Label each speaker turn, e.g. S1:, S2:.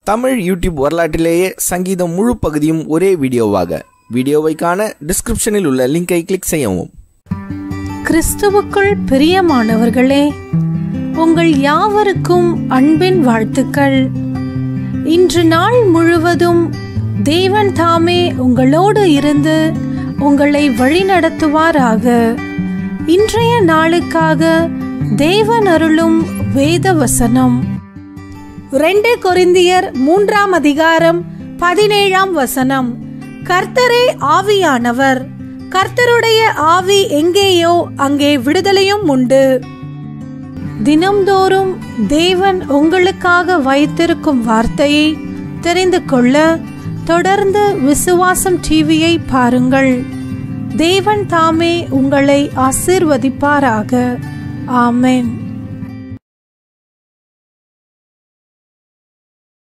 S1: Tamil YouTube வரலாற்றிலேயே சங்கீதம் முழு பகுதியும் ஒரே வீடியோவாக வீடியோவை காண டிஸ்கிரிப்ஷனில் உள்ள லிங்கை கிளிக் செய்யவும்
S2: கிறிஸ்துவுக்குள் பிரியமானவர்களே உங்கள் யாவருக்கும் அன்பின் வாழ்த்துக்கள் இன்று நாள் முழுவதும் தேவன் தாமே உங்களோடு இருந்து உங்களை வழிநடத்துவாராக இன்றைய நாளுக்காக தேவன் அருளும் வேத வசனம் ரெண்டு கொரிந்தியர் மூன்றாம் அதிகாரம் பதினேழாம் வசனம் கர்த்தரே ஆவியானவர் கர்த்தருடைய ஆவி எங்கேயோ அங்கே விடுதலையும் உண்டு தினம்தோறும் தேவன் உங்களுக்காக வைத்திருக்கும் வார்த்தையை தெரிந்து கொள்ள தொடர்ந்து விசுவாசம் டிவியை பாருங்கள் தேவன் தாமே உங்களை ஆசிர்வதிப்பாராக ஆமென்